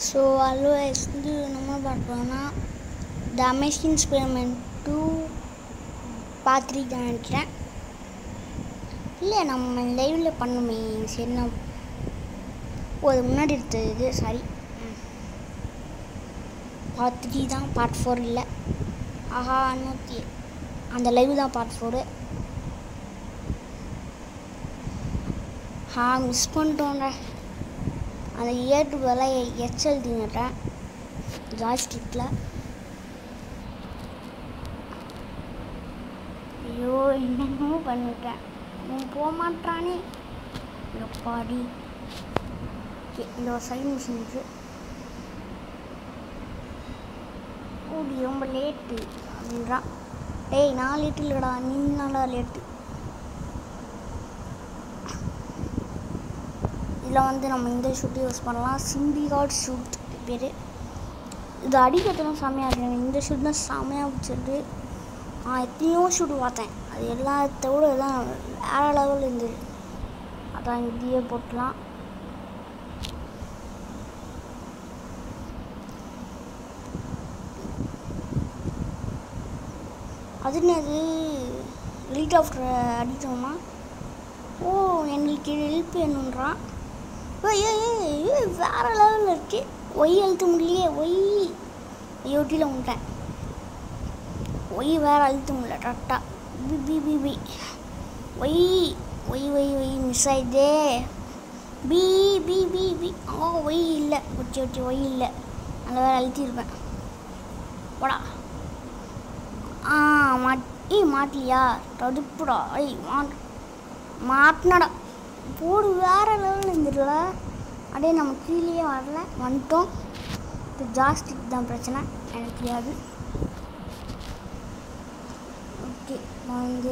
So hello வந்து நம்ம பார்க்கணும்னா த அமேசிங் ஸ்பெரிமெண்ட் டூ பார்த்துட்டு நினைக்கிறேன் இல்லை நம்ம லைவில் பண்ணுமே சரி நான் ஓ அது முன்னாடி எடுத்தது இது சாரி பார்ட் த்ரீ தான் பார்ட் ஃபோர் இல்லை ஆஹா நூற்றி அந்த லைவ் தான் பார்ட் ஃபோரு ஆ மிஸ் பண்ணிட்டோங்க அந்த ஏட்டு பதிலாக எச்எல் தின்னுட்டேன் ஜாய்ஸ்டிக்கில் ஐயோ என்னமோ பண்ணிட்டேன் அவன் போக மாட்டானே எப்பாடி ஓகே இந்த ஒரு சைன் மிஷின் இருக்கு ஓடி ரொம்ப லேட்டு அப்படின்றான் டேய் நான் லேட்டு இல்லைடா நீ நல்லா லேட்டு இதில் வந்து நம்ம இந்த ஷூட் யூஸ் பண்ணலாம் சிம்பிகாட் ஷூட் பேர் இது அடிக்கிறதுலாம் செம்மையாக இருக்கு இந்த ஷூட் தான் செம்மையாக பிடிச்சிருக்கு நான் எத்தனையோ ஷூட் பார்த்தேன் அது எல்லாத்த விட தான் வேறு லெவலில் இருந்தது அதான் இதையே போட்டலாம் அது என்னது ஹெலிகாப்டர் அடித்தோம்னா ஓ எங்களுக்கு ஹெல்ப் வேணுன்றான் ஏய் ஏய், ஏய், ஏய், வேற லெவலில் இருக்கு ஒய் அழுத்த முடியலையே ஒய் ஐயோட்டியில் விட்டேன் ஒய் வேற அழுத்த முடியல டட்டா B B B B Y Y Y Y miss ஆயிடுதே பி பி பி பி ஆ ஒய் இல்லை ஒட்டி ஒட்டி ஒய் இல்லை நல்ல வேற அழுத்திருப்பேன் போடா ஆ மாட் ஏய் மாட்டலையா தடுப்புடா ஐய் மாட் மாட்டினடா போடு வேற லெவலில் இருந்துடல அப்படியே நம்ம கீழேயே வரல வந்துட்டோம் இது ஜாஸ்திக்கு தான் பிரச்சனை எனக்கு தெரியாது ஓகே வந்து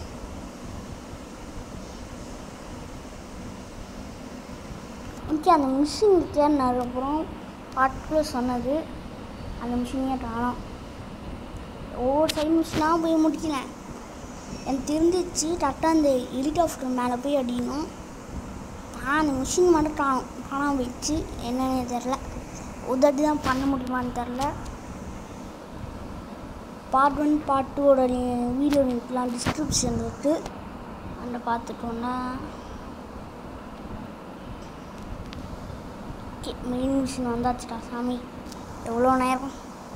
ஓகே அந்த மிஷின் தேடினாரு அப்புறம் பாட்டுக்குள்ளே சொன்னது அந்த மிஷினே காணோம் ஒவ்வொரு சைடு மிஷினாக போய் முடிக்கிறேன் எனக்கு தெரிஞ்சிச்சு கரெக்டாக அந்த ஹெலிகாப்டர் மேலே போய் அடிக்கணும் ஆனால் அந்த மிஷின் மட்டும் காணும் காணாமல் போயிடுச்சு என்னன்னு தெரில உதட்டி தான் பண்ண முடியுமான்னு தெரில பார்ட் ஒன் பார்ட் டூவோட வீடியோ லிங்க்லாம் டிஸ்கிரிப்ஷன் இருக்குது அந்த பார்த்துட்டோன்னா ஓகே மெயின் மிஷின் வந்தாச்சுடா சாமி எவ்வளோ நேரம்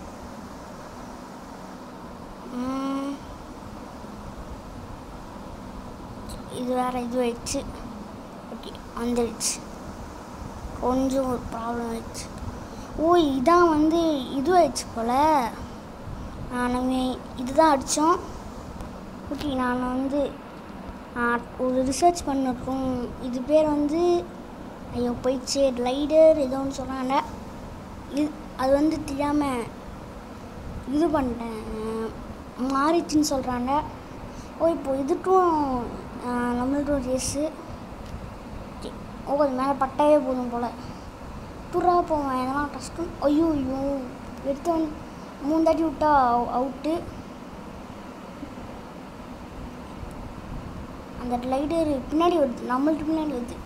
ம். இது வேறு இது ஆயிடுச்சு ஓகே வந்துடுச்சு கொஞ்சம் ஒரு ப்ராப்ளம் ஆயிடுச்சு ஓ இதான் வந்து இது ஆயிடுச்சு போல் நம்ம இதுதான் அடித்தோம் ஓகே நான் வந்து நான் ஒரு ரிசர்ச் பண்ணிருக்கோம் இது பேர் வந்து ஐயோ போயிடுச்சு லைடர் ஏதோ ஒன்று சொன்னாங்க இது அது வந்து தெரியாமல் இது பண்ணிட்டேன் மாறிச்சுன்னு சொல்கிறாங்க ஓ இப்போ இதுக்கும் நம்மளுக்கும் ரேஸு ஓ அது மேலே பட்டாவே போதும் போல் புறா போவேன் எதனா கஷ்டம் ஐயோ ஐயோ எடுத்து வந்து மூணு தாட்டி விட்டா அவுட்டு அந்த லைடர் பின்னாடி வருது நம்மளுக்கு பின்னாடி வருது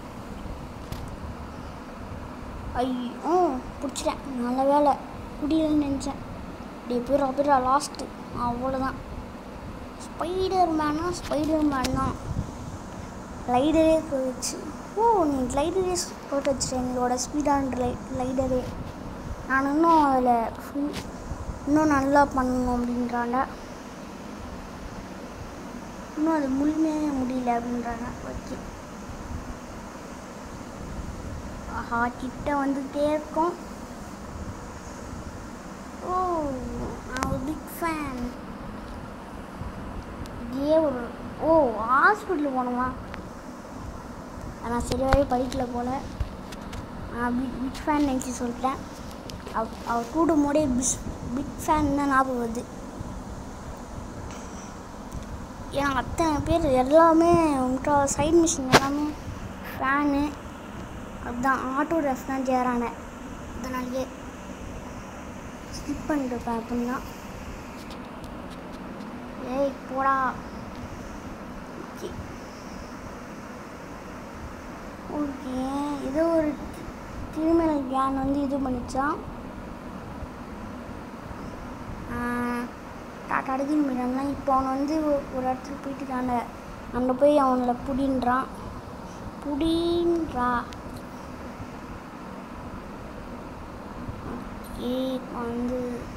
ஐயோ பிடிச்சிட்டேன் நல்ல வேலை குடியிலன்னு நினச்சேன் அப்படியே போயிடா போயிடா லாஸ்ட்டு அவ்வளோதான் ஸ்பைடர் மேனா ஸ்பைடர் மேன் தான் லைடரே போயிடுச்சு ஓ நீ லைடரே போட்டு வச்சுட்டேன் எங்களோட ஸ்பீடான லை லைடரே நான் இன்னும் அதில் ஃபுல் இன்னும் நல்லா பண்ணணும் அப்படின்றாங்க இன்னும் அது முழுமையாக முடியல அப்படின்றாங்க ஓகே ஆஹா கிட்ட வந்துகிட்டே இருக்கோம் ஓ நான் ஒரு பிக் ஃபேன் இதே ஒரு ஓ ஹாஸ்பிட்டல் போகணுமா நான் சரியாகவே படிக்கல போல் நான் பிக் பிக் ஃபேன் நினச்சி சொல்லிட்டேன் அவ் அவர் கூடும் போதே பிஸ் பிக் ஃபேன் தான் ஞாபகம் வருது ஏன்னா அத்தனை பேர் எல்லாமே முக்கா சைட் மிஷின் எல்லாமே ஃபேனு அதுதான் ஆட்டோ ரெஃப் தான் சேரான அதனாலேயே ஸ்கிப் பண்ணிட்டுருப்பேன் அப்படின்னா ஏய் போடா ஓகே ஓகே ஏதோ ஒரு கிரிமினல் கேங் வந்து இது பண்ணிச்சான் டாட்டா அடிக்கின் போயிட்டான் இப்போ அவன் வந்து ஒ- ஒரு இடத்துக்கு போயிட்டு இருக்காங்க அங்கே போய் அவங்கள புடின்றான் புடின்றா ஓகே வந்து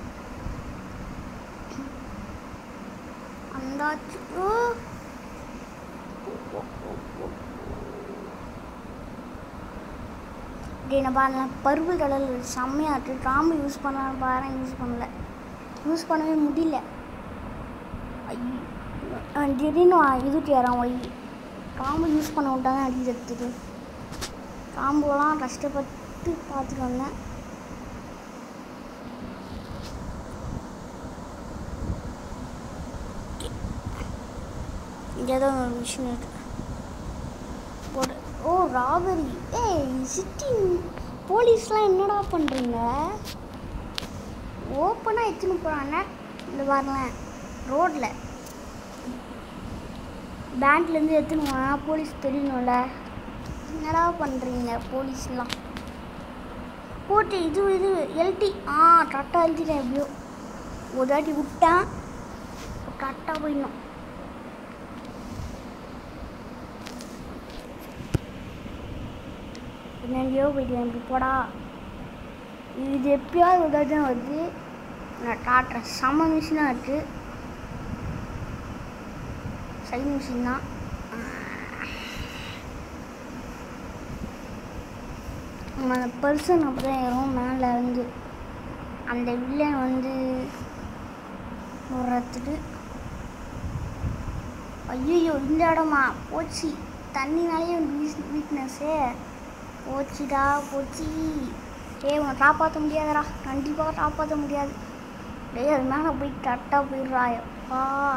அந்தாச்சு ஓ டேய் நான் பாருங்க பருப்பு கடல் செம்மையாக இருக்கு காம்பு யூஸ் பண்ணலாம் பாரு யூஸ் பண்ணல யூஸ் பண்ணவே முடியல ஐயோ. ஆ, திடீர்னு வா- இதுக்கு ஏறான் ஒய் காம்பு யூஸ் பண்ண விட்டா தான் அடி எடுத்துது காம்புலாம் கஷ்டப்பட்டு பார்த்துட்டு வந்தேன் இங்கே ஏதோ ஒரு மிஷின் இருக்கு போடு ஓ ராபரி ஏய் சிட்டி போலீஸ்லாம் என்னடா பண்ணுறீங்க ஓப்பனாக எடுத்துன்னு போகிறாங்க இந்த பாருங்களேன் ரோட்டில் பேங்க்லேருந்து எடுத்துன்னு போனா போலீஸ் தெரியணும்ல என்னடா பண்ணுறீங்க போலீஸ்லாம் போட்டு இது இது எல்டி ஆ கரெக்டாக எழுதிட்டேன் எப்படியோ ஒரு வாட்டி விட்டேன் கரெக்டாக போயிடணும் என்னென்னையோ போயிட்டு இப்படி போடா இது எப்பயாவது ஒரு தான் வருது நான் காட்டுறேன் செம்ம மிஷினாக இருக்குது சைன் மிஷின் தான் நம்ம அந்த பர்சன் அப்படி தான் ஏறும் மேலே இருந்து அந்த வில்லன் வந்து விடுறதுக்கு ஐயோ இந்த இடமா போச்சு தண்ணினாலே வீக் வீக்னஸ்ஸே போச்சுடா போச்சு ஏய் உன்னை காப்பாற்ற முடியாதுடா கண்டிப்பாக காப்பாற்ற முடியாது டேய் அது மேலே போய் கரெக்டாக போயிடுறா எப்பா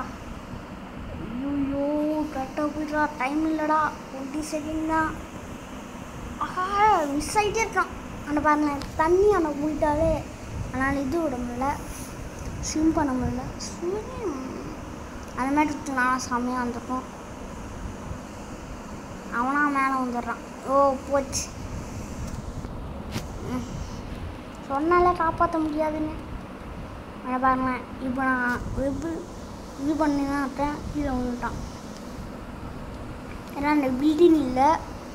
ஐயோ கரெக்டாக போயிடுறா டைம் இல்லைடா டுவெண்ட்டி செகண்ட் தான் ஆஹா மிஸ் ஆகிட்டே இருக்கான் அந்த பாருங்களேன் தண்ணி அங்கே போயிட்டாலே அதனால் இது விட முடியல ஸ்விம் பண்ண முடியல ஸ்விம் அந்த மாதிரி நான் செம்மையாக வந்திருக்கும் அவனா மேலே வந்துடுறான் ஓ போச்சு ம். சொன்னால காப்பாற்ற முடியாதுன்னு அதை பாருங்களேன் இப்போ நான் வெப்பு இது பண்ணி தான் இருக்கேன் கீழே விழுந்துட்டான் ஏன்னா அந்த பில்டிங் இல்லை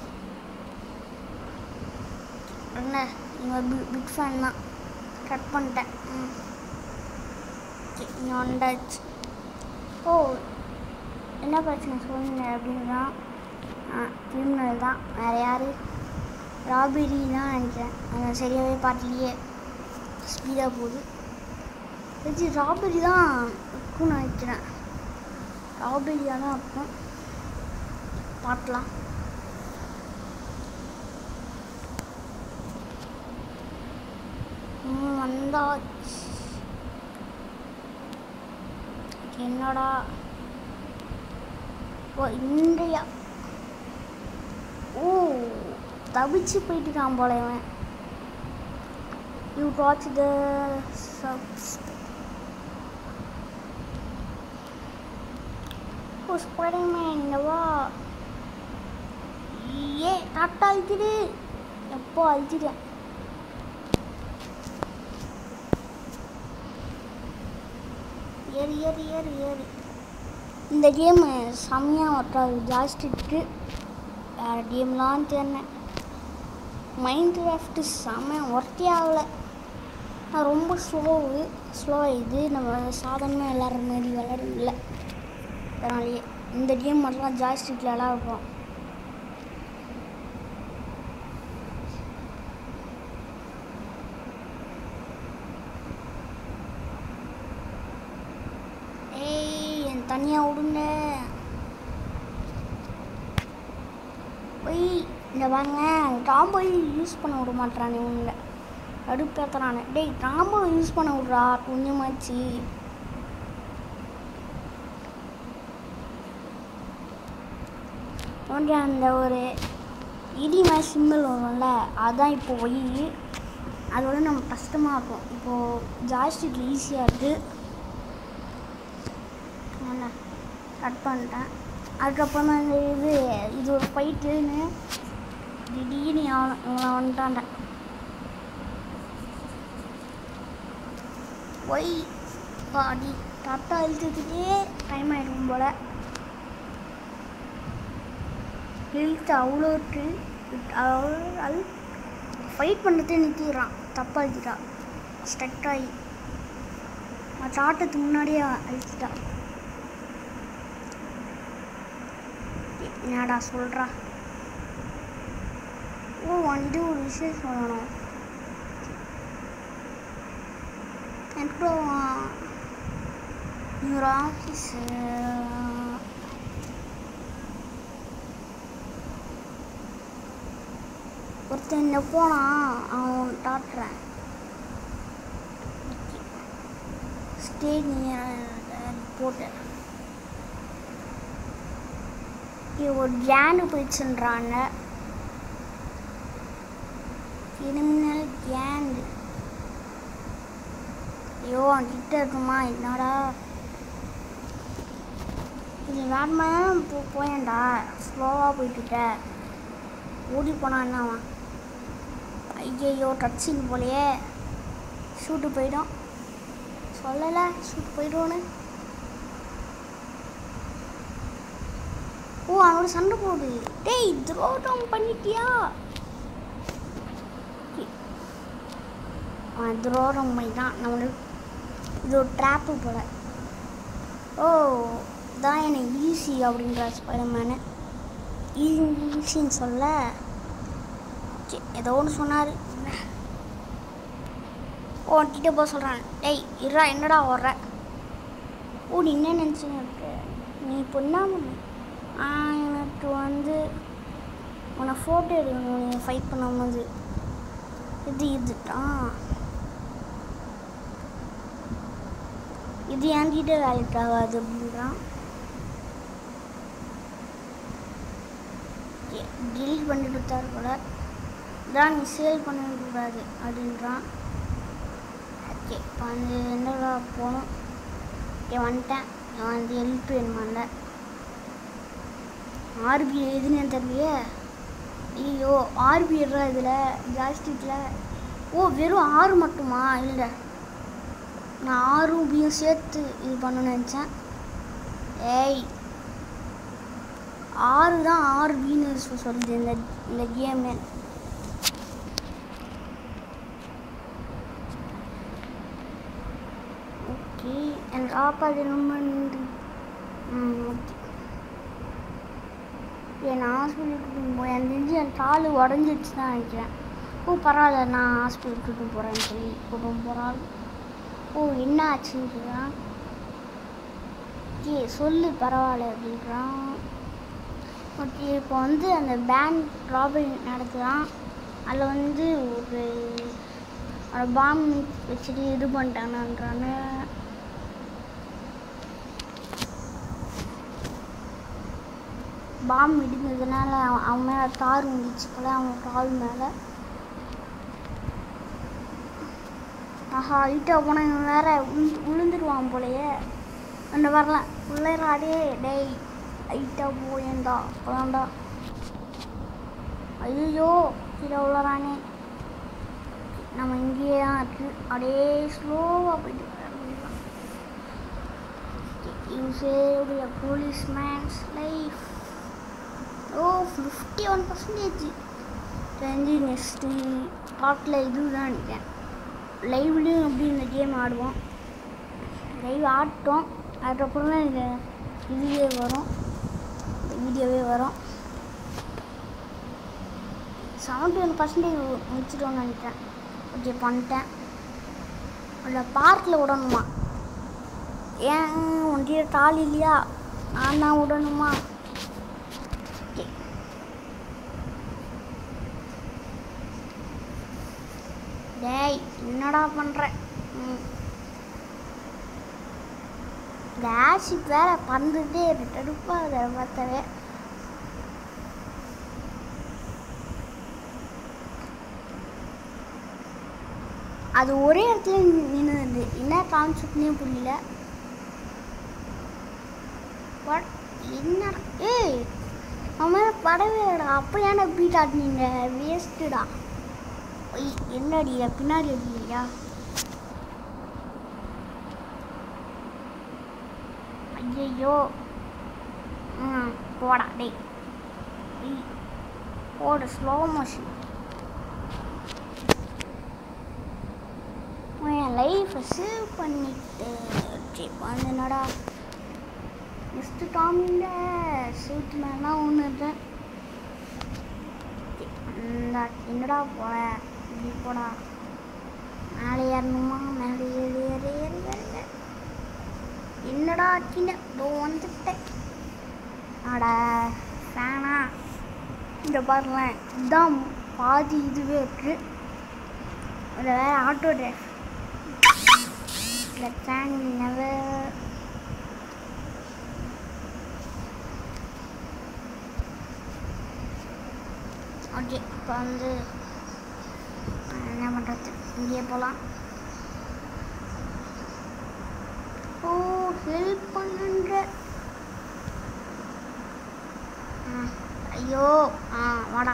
என்ன இவன் பிக் ஃபேன் தான் கட் பண்ணிட்டேன் ம் ஓகே இங்கே வந்தாச்சு ஓ என்ன பிரச்சனை சொல்லுங்க அப்படின்னா கிரிமினல் தான் வேறு யார் ராபரி தான் நினைக்கிறேன் அதை சரியாகவே பார்க்கலையே ஸ்பீடாக போகுது இது ராபரி தான் இருக்கும்னு நினைக்கிறேன் ராபரியாக தான் இருக்கும் பார்க்கலாம் ம், வந்தாச்சு என்னடா ஓ இந்தியா ஓ தவிச்சு போயிட்டுருக்கான் போல இவன் you watch the oh Spiderman இங்க வா ஏ கரெக்டாக அழிச்சிடு எப்போ அழிச்சிட்டேன் ஏறு ஏறு ஏறு ஏறு இந்த கேமு செம்மையாக ஒட்டாது ஜாஸ்டிக்கு வேறு கேம்லாம் தேர்னேன் மைண்ட் கிராஃப்ட்டு செம்ம ஒர்க்கே ஆகலை நான் ரொம்ப ஸ்லோவு ஸ்லோ இது நம்ம சாதாரணமாக விளாட்ற மாதிரி விளாட இல்லை அதனாலேயே இந்த கேம் மட்டும் ஜாய்ஸ்டிக்கில் விளாட்றோம் ஏய் என் தனியாக விடுங்க போய் இந்த பாருங்க காம்போ யூஸ் பண்ண விட மாட்டானே உங்களை கடுப்பேத்துறானே டேய் காம்போ யூஸ் பண்ண விட்றா கொஞ்சமாச்சு ஓகே அந்த ஒரு இடி மாதிரி சிம்பிள் வரும்ல அதான் இப்போ ஒய் அது வந்து நம்ம கஷ்டமாக இருக்கும் இப்போது ஜாஸ்டிக்கில் ஈஸியாக இருக்குது என்ன கட் பண்ணிட்டேன் அதுக்கப்புறம் தான் இந்த இது இது ஒரு ஃபைட்டுன்னு திடீர்னு அவன் இவனை வந்துட்டான்ட ஒய் பாடி டாட்டா இழுத்துக்கிட்டே டைம் ஆகிடும் போல் இழுத்து அவ்வளோ இருக்கு அது ஃபைட் பண்ணுறதே நிறுத்திடுறான் தப்பாக அழுத்திட்டா ஸ்டக் ஆகி மற்ற ஆட்டத்துக்கு முன்னாடியே அழுத்திட்டா என்னடா சொல்கிறா ஓ வந்துட்டு ஒரு விஷயம் சொல்லணும் எனக்கு இன்னொரு ஆஃபீஸ் ஒருத்தன் இங்கே போனான் அவன் டாட்டுறேன் ஸ்டேட் போட்டு ஒரு கேனு போயிடுச்சுன்றாங்க கிரிமினல் கேங் ஐயோ கிட்ட இருக்குமா என்னடா இது வேணுமா போ போயேன்டா ஸ்லோவாக போயிட்டுட்ட ஓடி போனா என்னவா ஐயையோ டச்சிங் போலையே ஷூட்டு போயிடும் சொல்லலை ஷூட் போயிடுவோன்னு ஓ அவனோட சண்டை போடு டேய் துரோகம் பண்ணிட்டியா அவன் துரோகம் பண்ணிட்டான் நம்மளுக்கு இது ஒரு ட்ராப்பு போல ஓ தான் எனக்கு ஈஸி அப்படின்ற ஸ்பைடர்மேனு ஈஸின்னு சொல்ல சரி, ஏதோ ஒன்று சொன்னார் ஓ கிட்ட போக சொல்கிறான் டேய் இருடா என்னடா வர்ற ஓ நீ என்ன நினச்சின்னு இருக்க நீ இப்போ என்ன பண்ண ஆ எனக்கு வந்து உன்னை ஃபோட்டோ எடுக்கணும் நீ ஃபைட் பண்ணும்போது இது இதுதான் இது என்கிட்ட வேலைக்கு ஆகாது அப்படின்றான் டீல் பண்ணிட்டு விட்டார் போல இதான் நீ சேல் பண்ணக்கூடாது அப்படின்றான் ஓகே இப்போ வந்து என்னடா போகணும் ஓகே வந்துட்டேன் நான் வந்து ஹெல்ப் வேணுமால ஆர்பி எதுன்னு தெரியலையே ஐயோ ஆர்பி எடுறா இதில் ஜாஸ்டிக்கில் ஓ வெறும் ஆறு மட்டுமா இல்லை நான் ஆறும் பியும் சேர்த்து இது பண்ணணும்னு நினச்சேன் ஏய் ஆறு தான் ஆறு பின்னு சொ- சொல்லுது இந்த இந்த கேமு ஓகே எனக்கு ஆப்பாது ரொம்ப நன்றி ம் ஓகே என் ஹாஸ்பிட்டலுக்கு கூட்டின்னு போய் எனக்கு தெரிஞ்சு என் கால் உடஞ்சிடுச்சு தான் நினைக்கிறேன் ஓ பரவாயில்ல நான் ஹாஸ்பிட்டலுக்கு கூட்டின்னு போகிறேன்னு சொல்லி கூட்டின்னு போகிறாள் ஓ என்ன ஆச்சுன்னு சொல்கிறான் ஓகே சொல்லு பரவாயில்ல அப்படின்றான் ஓகே இப்போ வந்து அந்த பேங்க் ராபரி நடத்துகிறான் அதில் வந்து ஒரு பாம் வச்சுட்டு இது பண்ணிட்டாங்கன்றாங்க பாம் இடிஞ்சதுனால அவன் அவன் மேலே தார் வந்துச்சு போல அவன் கால் மேலே ஆஹா ஹைட்டாக போனால் இவன் வேற உளுந்து உளுந்துருவான் போலயே அந்த வரலாம் உள்ளாடே டேய் ஹைட்டாக போயேண்டா அப்போதான்டா ஐயோ கீழே உள்ளறானே நம்ம இங்கேயே தான் இருக்கு அப்படியே ஸ்லோவாக போயிட்டு you save ya policeman's life oh fifty one percentage தெரிஞ்சு நெக்ஸ்ட்டு பாட்டில் இதுதான் நினைக்கிறேன் லைவ்லேயும் எப்படி இந்த கேம் ஆடுவோம் லைவ் ஆட்டோம் அதுக்கப்புறம் தான் இந்த இதுவே வரும் இந்த வீடியோவே வரும் செவன்ட்டி ஒன் பர்சன்டேஜ் முடிச்சிட்டோன்னு நினைக்கிறேன் ஓகே பண்ணிட்டேன் அதில் பார்க்கில் விடணுமா ஏன் ஒன்றிய டால் இல்லையா நான் தான் விடணுமா ஓகே டேய் என்னடா பண்ணுற ம் இந்த ஆசிட் வேற பறந்துட்டே இருக்கு தடுப்பாக அதை பார்த்தாவே அது ஒரே இடத்துல நின்றுது என்ன கான்செப்ட்னே புரியல பட் என்ன ஏய் அவன் மேலே படவே இல்லைடா அப்போ ஏன்டா பீட் ஆட்டினீங்க வேஸ்ட்டுடா என்னடி பின்னாடி அடிக்கிறியா ஐயோ ம் போடா டேய் ஐய், போடு ஸ்லோ மோஷன் என் லைஃப்பை சேவ் பண்ணிட்டு சரி வந்து என்னடா நெக்ஸ்ட்டு டாமிங்க சூட்டு மேலாம் ஒன்று இருக்கேன் அந்த என்னடா போற இப்படி போடா மேலே ஏறணுமா மேலே ஏறி ஏறி ஏறி ஏறி ஏறி. என்னடா சின்ன இதோ வந்துட்டேன் அட ஃபேனா இந்த பாருங்களேன் இதுதான் பாதி இதுவே இருக்கு அதில் வேற ஆட்டோ டிரைவ் இந்த ஃபேன் நெவர் ஓகே இப்போ வந்து அஹ், என்ன பண்ணுறது இங்கேயே போகலாம் ஓ ஹெல்ப் பண்ணுன்ற ஆ, ஐயோ ஆ வாடா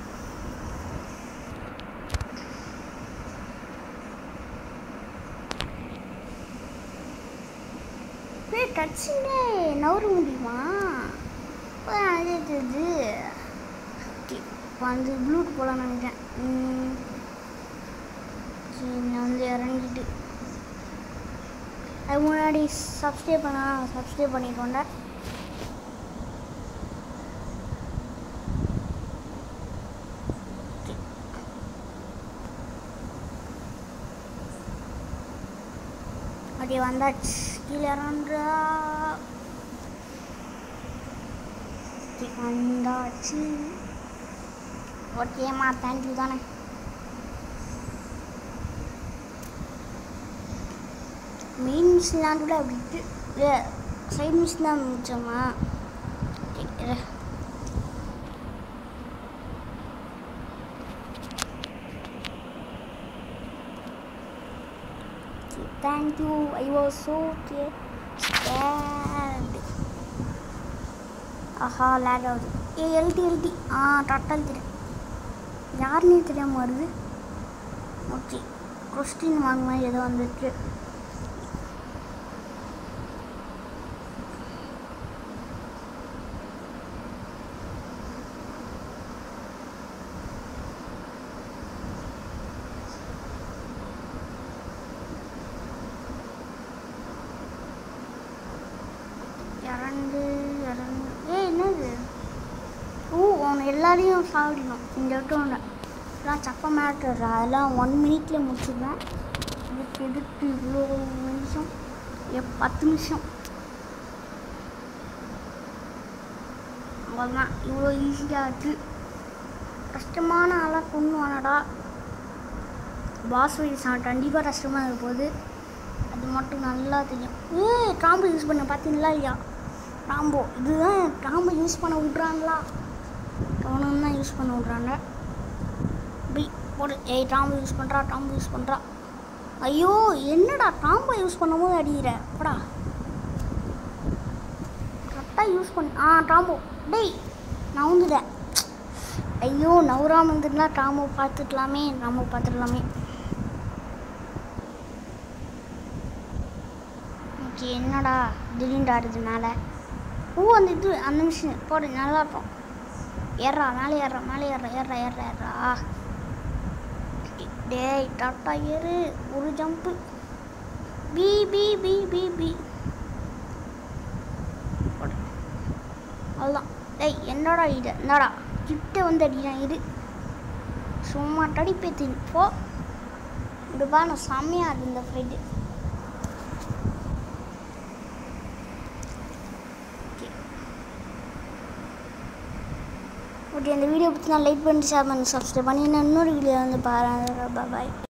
ஏய் டச்சுங்க நவர முடியுமா இப்போ அது இது இப்போ வந்து ப்ளூட் போகலான்னு நினைக்கிறேன் ம். சரி, நான் வந்து இறங்கிட்டு அது முன்னாடி சப்ஸ்கிரைப் பண்ணா சப்ஸ்கிரைப் பண்ணிக்கோண்ட ஓகே வந்தாச்சு கீழே இறங்குறா ஓகே, வந்தாச்சு ஓகேம்மா தேங்க்யூ தானே மெயின் மிஷின்லாம் கூட அப்படிட்டு இல்லை சைட் மிஷின் தான் முடிச்சோமா ஓகே, இரு. Thank you. I was so scared. scared. ஆஹா லேக் ஆகுது ஏ எல்டி எல்டி ஆ டட்டல் தெரியும் யாருன்னே தெரியாம வருது ஓகே கொஸ்டின் வாங்க மாதிரி ஏதோ வந்துருக்கு இறந்து இறந்து ஏய் என்னது ஓ அவனை எல்லாரையும் சாப்பிடணும் இந்த விட்டு எல்லாம் சப்ப மேட்டர் அதெல்லாம் ஒன் மினிட்ல முடிச்சிடுவேன் இதுக்கு எதுக்கு இவ்வளோ நிமிஷம் எப் பத்து நிமிஷம் அவ்வளோதான் இவ்வளோ ஈஸியாக இருக்கு கஷ்டமான ஆளாக கொண்டு வானடா பாஸ் வைஸ் அவன் கண்டிப்பாக கஷ்டமாக இருக்க போகுது அது மட்டும் நல்லா தெரியும் ஏய் ட்ராம்போ யூஸ் பண்ண பார்த்தீங்களா இல்லையா ட்ராம்போ இதுதான் ட்ராம்போ யூஸ் பண்ண விட்றாங்களா அவனும் தான் யூஸ் பண்ண விட்றாங்க பி போடு ஏய் ட்ராம்போ யூஸ் பண்ணுறா ட்ராம்போ யூஸ் பண்ணுறா ஐயோ என்னடா ட்ராம்போ யூஸ் பண்ணும்போது அடிக்கிற போடா கரெக்டாக யூஸ் பண்ண ஆ ட்ராம்போ டேய் நான் வந்துட்டேன் ஐயோ நவராம இருந்துருந்தா ட்ராம்போ பார்த்துக்கலாமே ட்ராம்போ பார்த்துக்கலாமே ஓகே என்னடா திடீர்னு ஆடுது மேலே ஓ அந்த இது அந்த மிஷின் போடு நல்லா இருக்கும் ஏறா மேலே ஏறா மேலே ஏறா ஏறா ஏறா ஏறா டேய் டாட்டா ஏறு ஒரு jump B B B B B போடு. அவ்வளோதான் டேய் என்னடா இது என்னடா கிட்ட வந்து அடிக்கிறான் இது சும்மா தடிப்பேத்தி போ இது பா நான் செம்மையாக இருக்கு இந்த ஃப்ரைடு ஓகே இந்த வீடியோ பற்றி நான் லைக் பண்ணி ஷேர் பண்ணி சப்ஸ்கிரைப் பண்ணி இன்னொரு வீடியோ வந்து பாருங்கள் பாய்